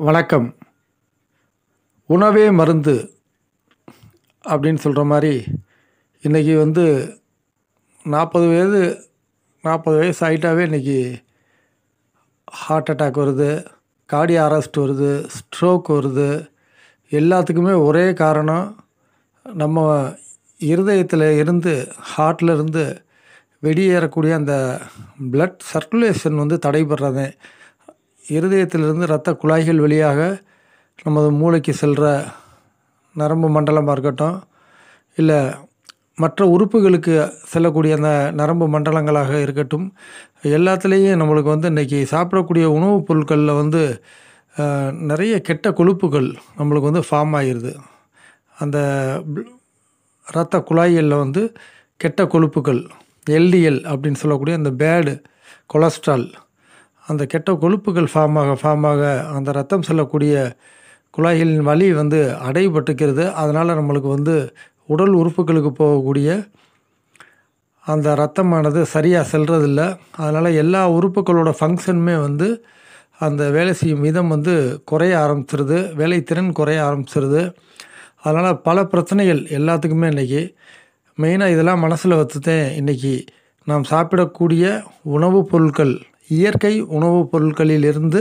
வணக்கம் உணவே மருந்து அப்படின்னு சொல்கிற மாதிரி இன்றைக்கி வந்து நாற்பது வயது நாற்பது வயசு ஆகிட்டாவே இன்றைக்கி ஹார்ட் அட்டாக் வருது கார்டியோ அரெஸ்ட் வருது ஸ்ட்ரோக் வருது எல்லாத்துக்குமே ஒரே காரணம் நம்ம இருதயத்தில் இருந்து ஹார்ட்டில் இருந்து வெளியேறக்கூடிய அந்த blood சர்க்குலேஷன் வந்து தடைபடுறது இருதயத்திலிருந்து இரத்த குழாய்கள் வழியாக நமது மூளைக்கு செல்கிற நரம்பு மண்டலமாக இருக்கட்டும் இல்லை மற்ற உறுப்புகளுக்கு செல்லக்கூடிய அந்த நரம்பு மண்டலங்களாக இருக்கட்டும் எல்லாத்துலேயும் நம்மளுக்கு வந்து இன்றைக்கி சாப்பிடக்கூடிய உணவுப் பொருட்களில் வந்து அஹ், நிறைய கெட்ட கொழுப்புகள் நம்மளுக்கு வந்து ஃபார்ம் ஆகிடுது அந்த bl- இரத்த குழாய்களில் வந்து கெட்ட கொழுப்புகள் எல்டிஎல் அப்படின்னு சொல்லக்கூடிய அந்த பேடு கொலஸ்ட்ரால் அந்த கெட்ட கொழுப்புகள் ஃபார்ம் ஆக ஃபார்ம் ஆக அந்த ரத்தம் செல்லக்கூடிய குழாய்களின் வலி வந்து அடைபட்டுக்கிறது அதனால் நம்மளுக்கு வந்து உடல் உறுப்புகளுக்கு போகக்கூடிய அந்த ரத்தமானது சரியாக செல்றதில்ல அதனால் எல்லா உறுப்புகளோட ஃபங்க்ஷனுமே வந்து அந்த வேலை செய்யும் விதம் வந்து குறைய ஆரம்பிச்சிருது வேலைத்திறன் குறைய ஆரம்பிச்சிருது அதனால் பல பிரச்சனைகள் எல்லாத்துக்குமே இன்றைக்கி மெயினாக இதெல்லாம் மனசில் வச்சுதான் இன்றைக்கி நாம் சாப்பிடக்கூடிய உணவுப் பொருட்கள் இயற்கை உணவுப் பொருட்களிலிருந்து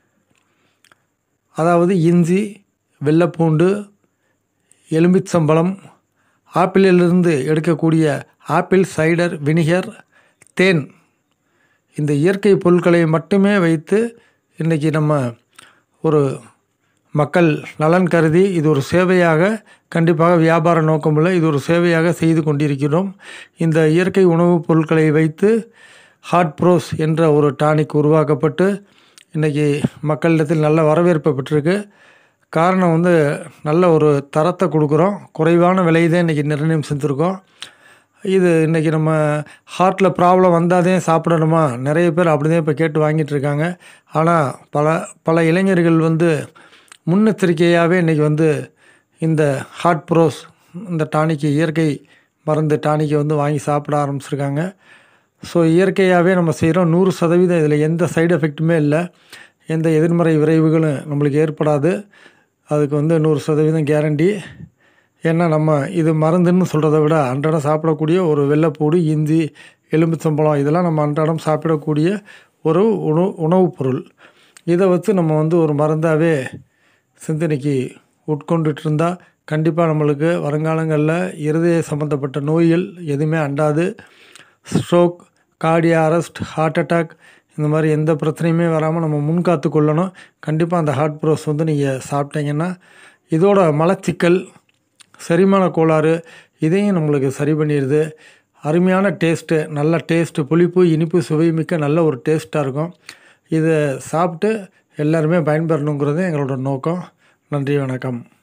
அதாவது இஞ்சி வெள்ளைப்பூண்டு எலும்பிச்சம்பழம் ஆப்பிளிலிருந்து எடுக்கக்கூடிய ஆப்பிள் சைடர் வினிகர் தேன் இந்த இயற்கை பொருட்களை மட்டுமே வைத்து இன்றைக்கி நம்ம ஒரு மக்கள் நலன் கருதி இது ஒரு சேவையாக கண்டிப்பாக வியாபார நோக்கமுள்ள இது ஒரு சேவையாக செய்து கொண்டிருக்கிறோம் இந்த இயற்கை உணவுப் பொருட்களை வைத்து ஹார்ட் ப்ரோஸ் என்ற ஒரு டானிக் உருவாக்கப்பட்டு இன்றைக்கி மக்களிடத்தில் நல்ல வரவேற்பை பெற்றிருக்கு காரணம் வந்து நல்ல ஒரு தரத்தை கொடுக்குறோம் குறைவான விலை தான் இன்றைக்கி நிர்ணயம் செஞ்சுருக்கோம் இது இன்றைக்கி நம்ம ஹார்ட்டில் ப்ராப்ளம் வந்தாதே சாப்பிடணுமா நிறைய பேர் அப்படி தான் இப்போ கேட்டு வாங்கிட்டு இருக்காங்க ஆனால் பல பல இளைஞர்கள் வந்து முன்னெச்சரிக்கையாகவே இன்றைக்கி வந்து இந்த ஹார்ட் ப்ரோஸ் இந்த டானிக்கு இயற்கை மருந்து டானிக்கை வந்து வாங்கி சாப்பிட ஆரம்பிச்சிருக்காங்க ஸோ இயற்கையாகவே நம்ம செய்கிறோம் நூறு சதவீதம் இதில் எந்த சைடு எஃபெக்ட்டுமே இல்லை எந்த எதிர்மறை விளைவுகளும் நம்மளுக்கு ஏற்படாது அதுக்கு வந்து நூறு சதவீதம் கேரண்டி ஏன்னா நம்ம இது மருந்துன்னு சொல்கிறத விட அன்றாடம் சாப்பிடக்கூடிய ஒரு வெள்ளைப்பூடு இஞ்சி எலும்புச்சம்பழம் இதெல்லாம் நம்ம அன்றாடம் சாப்பிடக்கூடிய ஒரு உணவு உணவுப் பொருள் இதை வச்சு நம்ம வந்து ஒரு மருந்தாகவே சிந்தனைக்கு உட்கொண்டுட்டு இருந்தால் கண்டிப்பாக நம்மளுக்கு வருங்காலங்களில் இருதய சம்மந்தப்பட்ட நோய்கள் எதுவுமே அண்டாது stroke cardiac arrest heart attack இந்த மாதிரி எந்த பிரச்சனையுமே வராமல் நம்ம முன்காத்து கொள்ளணும் கண்டிப்பாக அந்த ஹார்ட் ப்ரோஸ் வந்து நீங்கள் சாப்பிட்டீங்கன்னா இதோட மலச்சிக்கல் செரிமான கோளாறு இதையும் நம்மளுக்கு சரி பண்ணிடுது அருமையான டேஸ்ட்டு நல்ல டேஸ்ட்டு புளிப்பு இனிப்பு சுவை மிக்க நல்ல ஒரு டேஸ்ட்டாக இருக்கும் இதை சாப்பிட்டு எல்லாருமே பயன்பெறணுங்கிறது எங்களோட நோக்கம் நன்றி வணக்கம்